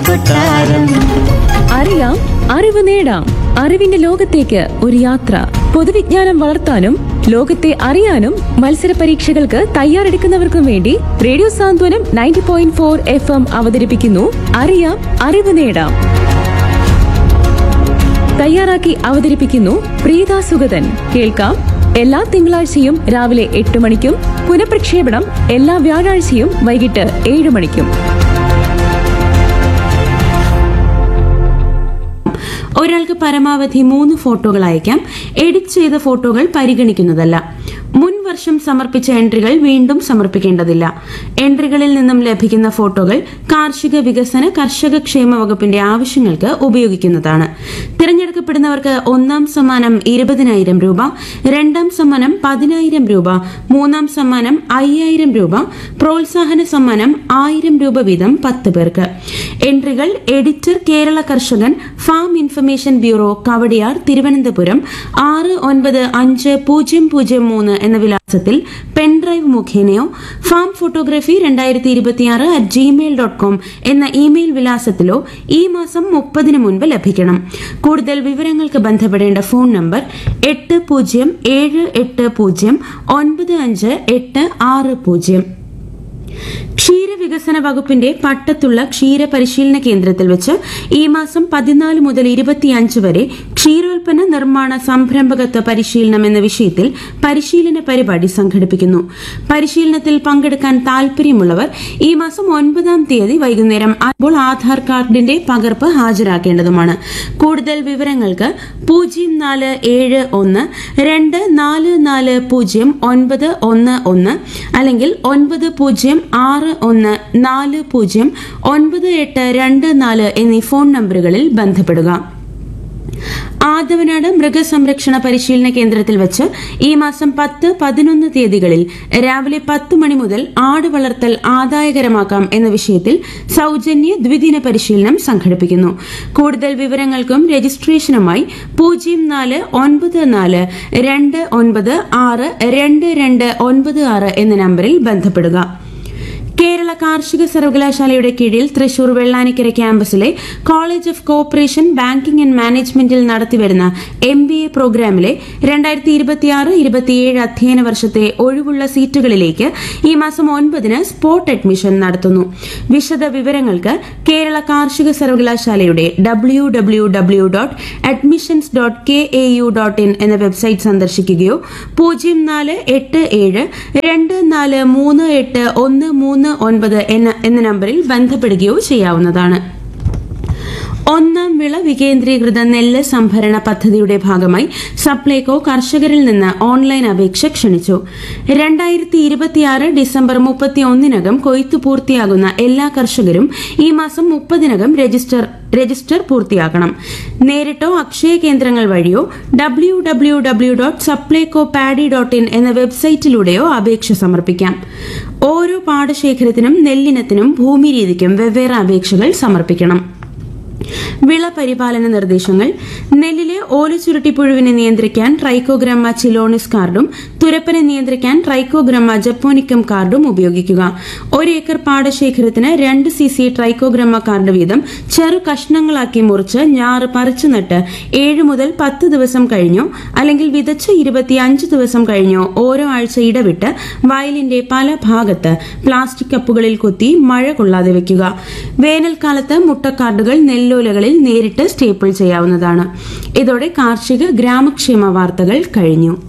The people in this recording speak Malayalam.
കൊട്ടാരം അറിയാം അറിവ് നേടാം അറിവിന്റെ ലോകത്തേക്ക് ഒരു യാത്ര പൊതുവിജ്ഞാനം വളർത്താനും ലോകത്തെ അറിയാനും മത്സര പരീക്ഷകൾക്ക് തയ്യാറെടുക്കുന്നവർക്കും വേണ്ടി radio Santhwanam ninety point four F M അവതരിപ്പിക്കുന്നു അറിയാം അറിവ് നേടാം തയ്യാറാക്കി അവതരിപ്പിക്കുന്നു പ്രീത സുഗതൻ കേൾക്കാം എല്ലാ തിങ്കളാഴ്ചയും രാവിലെ എട്ട് മണിക്കും പുനഃപ്രക്ഷേപണം എല്ലാ വ്യാഴാഴ്ചയും വൈകിട്ട് ഏഴ് മണിക്കും ഒരാൾക്ക് പരമാവധി മൂന്ന് ഫോട്ടോകൾ അയക്കാം എഡിറ്റ് ചെയ്ത ഫോട്ടോകൾ പരിഗണിക്കുന്നതല്ല മുൻ വർഷം സമർപ്പിച്ച എൻട്രികൾ വീണ്ടും സമർപ്പിക്കേണ്ടതില്ല എൻട്രികളിൽ നിന്നും ലഭിക്കുന്ന ഫോട്ടോകൾ കാർഷിക വികസന കർഷക ക്ഷേമ വകുപ്പിന്റെ ആവശ്യങ്ങൾക്ക് ഉപയോഗിക്കുന്നതാണ് തിരഞ്ഞെടുക്കപ്പെടുന്നവർക്ക് ഒന്നാം സമ്മാനം ഇരുപതിനായിരം രൂപ രണ്ടാം സമ്മാനം പതിനായിരം രൂപ മൂന്നാം സമ്മാനം അയ്യായിരം രൂപ പ്രോത്സാഹന സമ്മാനം ആയിരം രൂപ വീതം പത്ത് പേർക്ക് എൻട്രികൾ എഡിറ്റർ കേരള കർഷകൻ farm information bureau Kawdiar Thiruvananthapuram ആറ് ഒൻപത് അഞ്ച് പൂജ്യം പൂജ്യം മൂന്ന് എന്ന വിലാസത്തിൽ പെൻഡ്രൈവ് മുഖേനയോ ഫാം ഫോട്ടോഗ്രാഫി രണ്ടായിരത്തി ഇരുപത്തിയാറ് അറ്റ് ജിമെയിൽ ഡോട്ട് കോം എന്ന ഇമെയിൽ വിലാസത്തിലോ ഈ മാസം മുപ്പതിന് മുൻപ് ലഭിക്കണം കൂടുതൽ വിവരങ്ങൾക്ക് ബന്ധപ്പെടേണ്ട ഫോൺ നമ്പർ എട്ട് പൂജ്യം ഏഴ് എട്ട് പൂജ്യം ഒൻപത് അഞ്ച് എട്ട് ആറ് പൂജ്യം ക്ഷീരവികസന വകുപ്പിന്റെ പട്ടത്തുള്ള ക്ഷീര പരിശീലന കേന്ദ്രത്തിൽ വെച്ച് ഈ മാസം പതിനാല് മുതൽ ഇരുപത്തിയഞ്ച് വരെ ക്ഷീരോൽപ്പന്ന നിർമ്മാണ സംരംഭകത്വ പരിശീലനം എന്ന വിഷയത്തിൽ പരിശീലന പരിപാടി സംഘടിപ്പിക്കുന്നു പരിശീലനത്തിൽ പങ്കെടുക്കാൻ താൽപര്യമുള്ളവർ ഈ മാസം ഒൻപതാം തീയതി വൈകുന്നേരം അപ്പോൾ ആധാർ കാർഡിന്റെ പകർപ്പ് ഹാജരാക്കേണ്ടതുമാണ് കൂടുതൽ വിവരങ്ങൾക്ക് പൂജ്യം നാല് ഏഴ് ഒന്ന് രണ്ട് നാല് നാല് പൂജ്യം ഒൻപത് ഒന്ന് ഒന്ന് അല്ലെങ്കിൽ ഒൻപത് പൂജ്യം ആറ് ഒന്ന് നാല് പൂജ്യം ഒൻപത് എട്ട് രണ്ട് നാല് എന്നീ ഫോൺ നമ്പറുകളിൽ ബന്ധപ്പെടുക ആദവനാട് മൃഗസംരക്ഷണ പരിശീലന കേന്ദ്രത്തിൽ വെച്ച് ഈ മാസം പത്ത് പതിനൊന്ന് തീയതികളിൽ രാവിലെ പത്ത് മണി മുതൽ ആട് വളർത്തൽ ആദായകരമാക്കാം എന്ന വിഷയത്തിൽ സൗജന്യ ദ്വിദിന പരിശീലനം സംഘടിപ്പിക്കുന്നു കൂടുതൽ വിവരങ്ങൾക്കും രജിസ്ട്രേഷനുമായി പൂജ്യം നാല് ഒൻപത് നാല് രണ്ട് ഒൻപത് ആറ് രണ്ട് രണ്ട് ഒൻപത് ആറ് എന്ന നമ്പറിൽ ബന്ധപ്പെടുക കേരള കാർഷിക സർവകലാശാലയുടെ കീഴിൽ തൃശൂർ വെള്ളാനിക്കര ക്യാമ്പസിലെ college of cooperation banking and മാനേജ്മെന്റിൽ നടത്തിവരുന്ന എം ബി എ പ്രോഗ്രാമിലെ രണ്ടായിരത്തി ഇരുപത്തിയാറ് ഇരുപത്തിയേഴ് അധ്യയന വർഷത്തെ ഒഴിവുള്ള സീറ്റുകളിലേക്ക് ഈ മാസം ഒൻപതിന് സ്പോട്ട് അഡ്മിഷൻ നടത്തുന്നു വിശദ വിവരങ്ങൾക്ക് കേരള കാർഷിക സർവകലാശാലയുടെ W W W dot admissions dot K A U dot in എന്ന വെബ്സൈറ്റ് സന്ദർശിക്കുകയോ പൂജ്യം നാല് എട്ട് ഏഴ് രണ്ട് നാല് മൂന്ന് എട്ട് ഒന്ന് മൂന്ന് ഒൻപത് എന്ന എന്ന നമ്പറിൽ ബന്ധപ്പെടുകയോ ചെയ്യാവുന്നതാണ് ഒന്നാം വിള വികേന്ദ്രീകൃത നെല്ല് സംഭരണ പദ്ധതിയുടെ ഭാഗമായി സപ്ലൈകോ കർഷകരിൽ നിന്ന് ഓൺലൈൻ അപേക്ഷ ക്ഷണിച്ചു രണ്ടായിരത്തി ഇരുപത്തിയാറ് ഡിസംബർ മുപ്പത്തി ഒന്നിനകം കൊയ്ത്തു പൂർത്തിയാകുന്ന എല്ലാ കർഷകരും ഈ മാസം മുപ്പതിനകം രജിസ്റ്റർ രജിസ്റ്റർ പൂർത്തിയാക്കണം നേരിട്ടോ അക്ഷയ കേന്ദ്രങ്ങൾ വഴിയോ W W W dot Supplyco paddy dot in എന്ന വെബ്സൈറ്റിലൂടെയോ അപേക്ഷ സമർപ്പിക്കാം ഓരോ പാടശേഖരത്തിനും നെല്ലിനത്തിനും ഭൂമി രീതിക്കും വെവ്വേറെ അപേക്ഷകൾ സമർപ്പിക്കണം വിള പരിപാലന നിർദ്ദേശങ്ങൾ നെല്ലിലെ ഓലച്ചുരുട്ടിപ്പുഴുവിനെ നിയന്ത്രിക്കാൻ ട്രൈക്കോഗ്രമ്മ ചിലോണിസ് കാർഡും തുരപ്പനെ നിയന്ത്രിക്കാൻ ട്രൈക്കോഗ്രമ്മ ജപ്പോനിക്കം കാർഡും ഉപയോഗിക്കുക ഒരു ഏക്കർ പാടശേഖരത്തിന് രണ്ട് സി സി ട്രൈക്കോഗ്രമ്മ കാർഡ് വീതം ചെറു കഷ്ണങ്ങളാക്കി മുറിച്ച് ഞാറ് പറിച്ചു നട്ട് ഏഴ് മുതൽ പത്ത് ദിവസം കഴിഞ്ഞോ അല്ലെങ്കിൽ വിതച്ച് ഇരുപത്തിയഞ്ച് ദിവസം കഴിഞ്ഞോ ഓരോ ആഴ്ച ഇടവിട്ട് വയലിന്റെ പല ഭാഗത്ത് പ്ലാസ്റ്റിക് കപ്പുകളിൽ കുത്തി മഴ കൊള്ളാതെ വെക്കുക വേനൽക്കാലത്ത് മുട്ടക്കാർഡുകൾ നെല്ലോലകളിൽ നേരിട്ട് സ്റ്റേപ്പിൾ ചെയ്യാവുന്നതാണ് ഇതോടെ കാർഷിക ഗ്രാമക്ഷേമ വാർത്തകൾ കഴിഞ്ഞു